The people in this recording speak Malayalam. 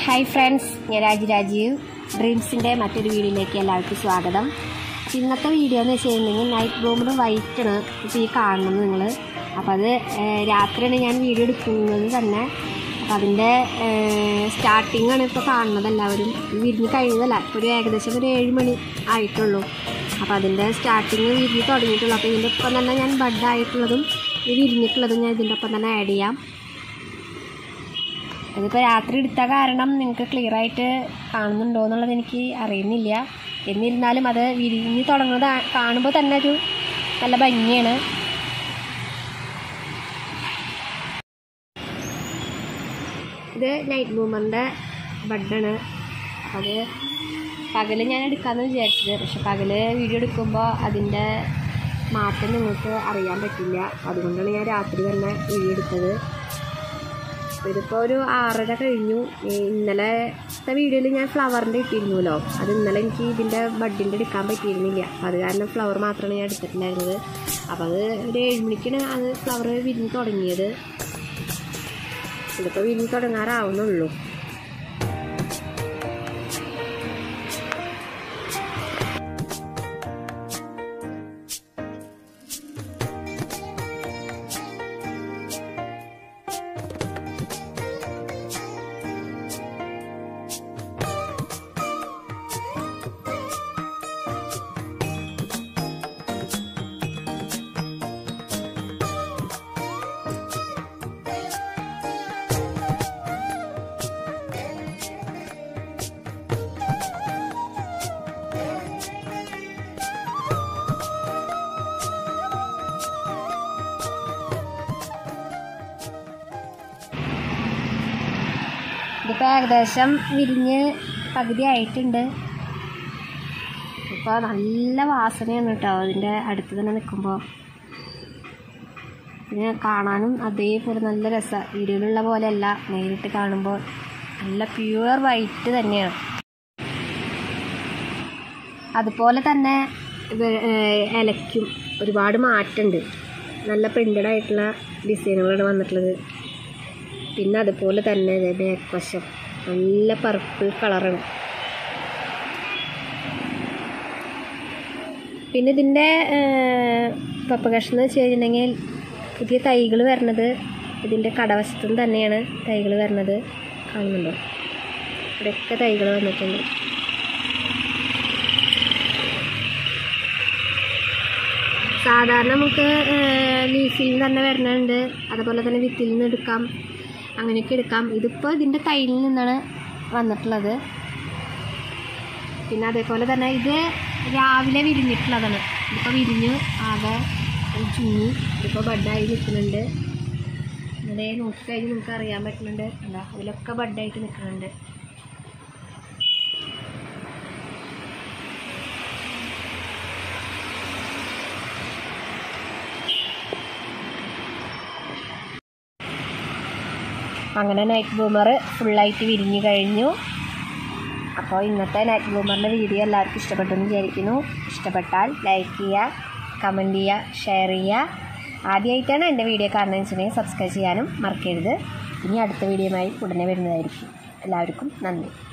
ഹായ് ഫ്രണ്ട്സ് ഞാൻ രാജ് രാജീവ് ഡ്രീംസിൻ്റെ മറ്റൊരു വീഡിയോയിലേക്ക് എല്ലാവർക്കും സ്വാഗതം ഇന്നത്തെ വീഡിയോ എന്ന് വെച്ച് കഴിഞ്ഞിട്ടുണ്ടെങ്കിൽ നൈറ്റ് ബ്ലൂമർ വൈറ്റാണ് ഇപ്പോൾ ഈ കാണുന്നത് നിങ്ങൾ അപ്പോൾ അത് ഏഹ്, രാത്രിയാണ് ഞാൻ വീഡിയോ എടുക്കുന്നത് തന്നെ അപ്പോൾ അതിൻ്റെ സ്റ്റാർട്ടിംഗ് ആണ് ഇപ്പോൾ കാണുന്നത് എല്ലാവരും ഇത് വിരിഞ്ഞ് കഴിഞ്ഞതല്ല ഇപ്പോൾ ഒരു ഏകദേശം ഒരു ഏഴ് മണി ആയിട്ടുള്ളൂ അപ്പോൾ അതിൻ്റെ സ്റ്റാർട്ടിങ് വിരിഞ്ഞ് തുടങ്ങിയിട്ടുള്ളൂ അപ്പോൾ ഇതിൻ്റെ ഒപ്പം തന്നെ ഞാൻ ബഡ് ആയിട്ടുള്ളതും ഇത് വിരിഞ്ഞിട്ടുള്ളതും ഞാൻ ഇതിൻ്റെ ഒപ്പം തന്നെ ആഡ് ചെയ്യാം ഇതിപ്പോൾ രാത്രി എടുത്ത കാരണം നിങ്ങൾക്ക് ക്ലിയർ ആയിട്ട് കാണുന്നുണ്ടോ എന്നുള്ളത് എനിക്ക് അറിയുന്നില്ല എന്നിരുന്നാലും അത് വിരിഞ്ഞ് തുടങ്ങുന്നത് ആ- കാണുമ്പോൾ തന്നെ ഒരു നല്ല ഭംഗിയാണ് ഇത് നൈറ്റ് മൂമറിൻ്റെ ബഡാണ് അത് പകല് ഞാൻ എടുക്കാമെന്ന് വിചാരിച്ചത് പക്ഷെ പകല് വീഡിയോ എടുക്കുമ്പോൾ അതിൻ്റെ മാറ്റം നിങ്ങൾക്ക് അറിയാൻ പറ്റില്ല അതുകൊണ്ടാണ് ഞാൻ രാത്രി തന്നെ വീഡിയോ എടുത്തത് ഇതിപ്പോൾ ഒരു ആറര കഴിഞ്ഞു ഈ ഇന്നലത്തെ വീഡിയോയിൽ ഞാൻ ഫ്ലവറിൻ്റെ ഇട്ടിരുന്നല്ലോ അത് ഇന്നലെ എനിക്ക് ഇതിൻ്റെ ബഡിൻ്റെ എടുക്കാൻ പറ്റിയിരുന്നില്ല അപ്പോൾ അത് കാരണം ഫ്ലവർ മാത്രമാണ് ഞാൻ എടുത്തിട്ടുണ്ടായിരുന്നത് അപ്പോൾ അത് ഒരു ഏഴ് മണിക്കാണ് അത് ഫ്ലവർ വിരിഞ്ഞ് തുടങ്ങിയത് ഇതിപ്പോൾ വിരിഞ്ഞ് തുടങ്ങാറാവുന്നുള്ളൂ ഇതിപ്പോൾ ഏകദേശം വിരിഞ്ഞ് പകുതി ആയിട്ടുണ്ട് ഇപ്പോൾ നല്ല വാസനയാണ് കേട്ടോ അതിൻ്റെ അടുത്ത് തന്നെ നിൽക്കുമ്പോൾ പിന്നെ കാണാനും അതേപോലെ നല്ല രസമാണ് വീഡിയോയിലുള്ള പോലെയല്ല നേരിട്ട് കാണുമ്പോൾ നല്ല പ്യുവർ വൈറ്റ് തന്നെയാണ് അതുപോലെ തന്നെ ഇത് ഏഹ് ഇലയ്ക്കും ഒരുപാട് മാറ്റമുണ്ട് നല്ല പ്രിൻ്റഡ് ആയിട്ടുള്ള ഡിസൈനുകളാണ് വന്നിട്ടുള്ളത് പിന്നെ അതുപോലെ തന്നെ ഇത് ബാക്ക് വശം നല്ല പർപ്പിൾ കളറാണ് പിന്നെ ഇതിൻ്റെ പപ്പകഷ്ണം എന്ന് വെച്ച് കഴിഞ്ഞിട്ടുണ്ടെങ്കിൽ പുതിയ തൈകൾ വരണത് ഇതിൻ്റെ കടവശത്തും തന്നെയാണ് തൈകൾ വരണത് കാണുന്നുണ്ടോ ഇവിടെയൊക്കെ തൈകൾ വന്നിട്ടുണ്ട് സാധാരണ നമുക്ക് ലീഫിൽ നിന്ന് തന്നെ വരുന്നുണ്ട് അതുപോലെ തന്നെ വിത്തിൽ നിന്ന് എടുക്കാം അങ്ങനെയൊക്കെ എടുക്കാം ഇതിപ്പോൾ ഇതിൻ്റെ തൈലിൽ നിന്നാണ് വന്നിട്ടുള്ളത് പിന്നെ അതേപോലെ തന്നെ ഇത് രാവിലെ വിരിഞ്ഞിട്ടുള്ളതാണ് ഇതിപ്പോൾ വിരിഞ്ഞ് ആകെ ഒരു ചുങ്ങി ഇതിപ്പോൾ ബഡായി നിൽക്കുന്നുണ്ട് ഇവിടെ നോക്കിക്കഴിഞ്ഞ് നിങ്ങൾക്ക് അറിയാൻ പറ്റുന്നുണ്ട് എന്താ അതിലൊക്കെ ബഡായിട്ട് നിൽക്കുന്നുണ്ട് അങ്ങനെ നൈറ്റ് ബൂമർ ഫുള്ളായിട്ട് വിരിഞ്ഞു കഴിഞ്ഞു അപ്പോൾ ഇന്നത്തെ നൈറ്റ് ബൂമറിൻ്റെ വീഡിയോ എല്ലാവർക്കും ഇഷ്ടപ്പെട്ടു എന്ന് വിചാരിക്കുന്നു ഇഷ്ടപ്പെട്ടാൽ ലൈക്ക് ചെയ്യുക കമൻറ്റ് ചെയ്യുക ഷെയർ ചെയ്യുക ആദ്യമായിട്ടാണ് എൻ്റെ വീഡിയോ കാണുന്നതെന്ന് വെച്ചിട്ടുണ്ടെങ്കിൽ സബ്സ്ക്രൈബ് ചെയ്യാനും മറക്കരുത് ഇനി അടുത്ത വീഡിയോയുമായി ഉടനെ വരുന്നതായിരിക്കും എല്ലാവർക്കും നന്ദി